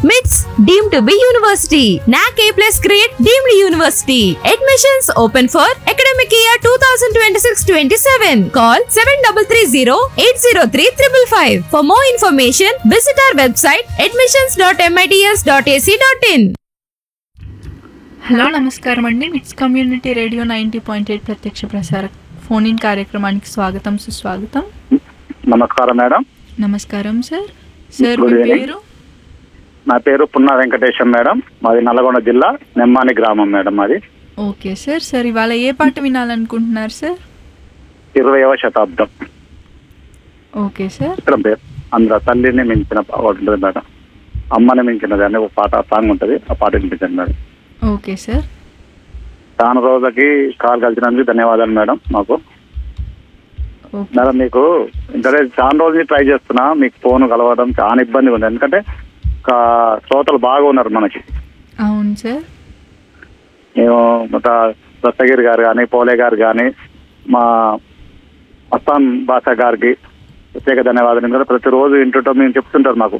మిట్స్ deem to be university NAAC A plus grade deemed university admissions open for academic year two thousand twenty six twenty seven call seven double three zero eight zero three triple five for more information visit our website admissions dot MITS dot AC dot IN hello నమస్కారం అండి MITS community radio ninety point eight ప్రత్యక్ష ప్రసార phone in కార్యక్రమానికి స్వాగతం సుస్వాగతం నమస్కారం madam నమస్కారం sir sir మీ Good evening. పేరు నా పేరు పున్నా వెంకటేశం మేడం మాది నల్లగొండ జిల్లా నెమ్మాని గ్రామం మేడం మాది ఓకే సార్ సార్ ఇవాళ ఏ పాట వినాలనుకుంటున్నారు సార్ ఇరవైవ శతాబ్దం ఓకే సార్ చిత్రం పేరు అందులో తల్లిని మించిన పాట ఉంటుంది మేడం అమ్మని మించినది అనే ఒక పాట సాంగ్ ఉంటుంది ఆ పాట వినిపించండి మేడం ఓకే సార్ చాలా రోజులకి కాల్ కలిసినందుకు ధన్యవాదాలు మేడం మాకు ఓకే మేడం మీకు ఇంటనే చాలా రోజులు ట్రై చేస్తున్నా మీకు ఫోన్ కలవడం చాలా ఇబ్బందిగా ఉంది ఎందుకంటే కా- శ్రోతలు బాగా ఉన్నారు మనకి అవును సార్ మేము మొత్త దత్తగిరి గారు కానీ పోలే గారు కానీ మా అస్సాం భాష గారికి ప్రత్యేక ధన్యవాదాలు ఎందుకంటే ప్రతిరోజు వింటుంటాం మేము చెప్తుంటారు మాకు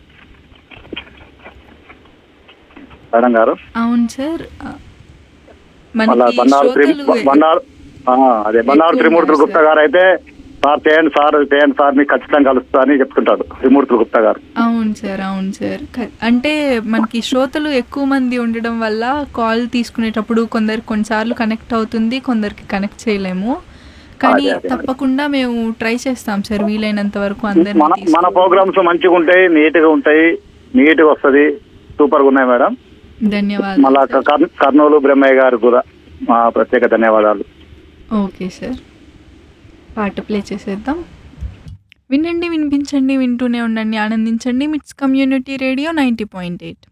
మేడం గారు అవును సార్ ఆ, మళ్ళా మనకి బండారు త్రి శ్రోతలు బండారు ఆ, అదే బండారు ఎక్కువ త్రిమూర్తులు ఉన్నారు గుప్తా గారు అయితే సార్ చేయండి సార్ చేయండి సార్ మీకు ఖచ్చితంగా కలుస్తా అని చెప్తుంటారు త్రిమూర్తులు గుప్తా గారు అవును సార్ అవును సార్ క- అంటే మనకి శ్రోతలు ఎక్కువ మంది ఉండడం వల్ల కాల్ తీసుకునేటప్పుడు కొందరు కొన్నిసార్లు కనెక్ట్ అవుతుంది కొందరికి కనెక్ట్ చేయలేము కానీ అదే, అదే, అదే. తప్పకుండా మేము ట్రై చేస్తాం సార్ వీలైనంత వరకు మన అందరినీ మన తీసుకు- ప్రోగ్రామ్స్ మంచిగా ఉంటాయి నీట్ గా ఉంటాయి నీట్ గా వస్తుంది సూపర్ గా ఉన్నాయి మేడం ధన్యవాదాలు మళ్ళా సార్. కర్- కర్నూలు బ్రహ్మయ్య గారు కూడా మా ప్రత్యేక ధన్యవాదాలు ఓకే సార్ పాట ప్లే చేసేద్దాం వినండి వినిపించండి వింటూనే ఉండండి ఆనందించండి MITS community radio ninety point eight